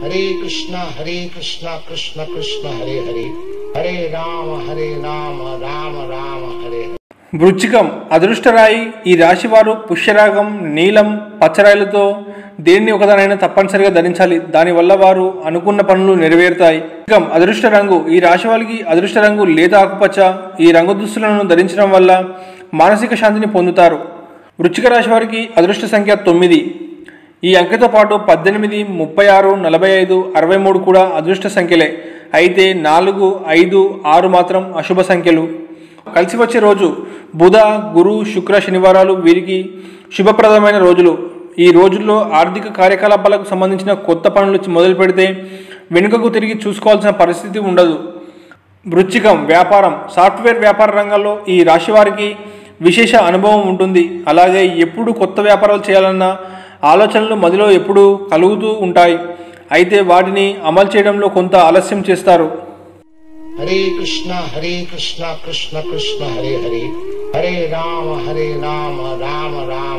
हरे कृष्णा हरे कृष्णा कृष्ण कृष्ण हरे हरे हरे राम हरे राम राम राम हरे हरे వృచ్చికం అదృష్టరాయి ఈ రాశివారు పుష్యరాగం నీలం పచ్చరాయలతో దేన్ని ఒకదానైనా తప్పనిసరిగా ధరించాలి దానివల్ల వారు అనుకున్న పనులు నెరవేరుతాయి వృచ్చికం అదృష్ట రంగు ఈ రాశి వారికి అదృష్ట రంగు లేత ఆకుపచ్చ ఈ రంగు దుస్తులను ధరించడం వల్ల మానసిక శాంతిని పొందుతారు వృచ్చిక రాశి వారికి అదృష్ట సంఖ్య తొమ్మిది ఈ అంకెతో పాటు పద్దెనిమిది ముప్పై ఆరు నలభై ఐదు అరవై మూడు కూడా అదృష్ట సంఖ్యలే అయితే నాలుగు ఐదు ఆరు మాత్రం అశుభ సంఖ్యలు కలిసి వచ్చే రోజు బుధ గురు శుక్ర శనివారాలు వీరికి శుభప్రదమైన రోజులు ఈ రోజుల్లో ఆర్థిక కార్యకలాపాలకు సంబంధించిన కొత్త పనులు మొదలు పెడితే వెనుకకు తిరిగి చూసుకోవాల్సిన పరిస్థితి ఉండదు వృచ్చికం వ్యాపారం సాఫ్ట్వేర్ వ్యాపార రంగంలో ఈ రాశి వారికి విశేష అనుభవం ఉంటుంది అలాగే ఎప్పుడు కొత్త వ్యాపారాలు చేయాలన్న ఆలోచనలు మదిలో ఎప్పుడూ కలుగుతూ ఉంటాయి అయితే వాటిని అమలు చేయడంలో కొంత ఆలస్యం చేస్తారు हरे कृष्णा हरे कृष्णा कृष्ण कृष्ण हरे हरे हरे राम हरे राम राम राम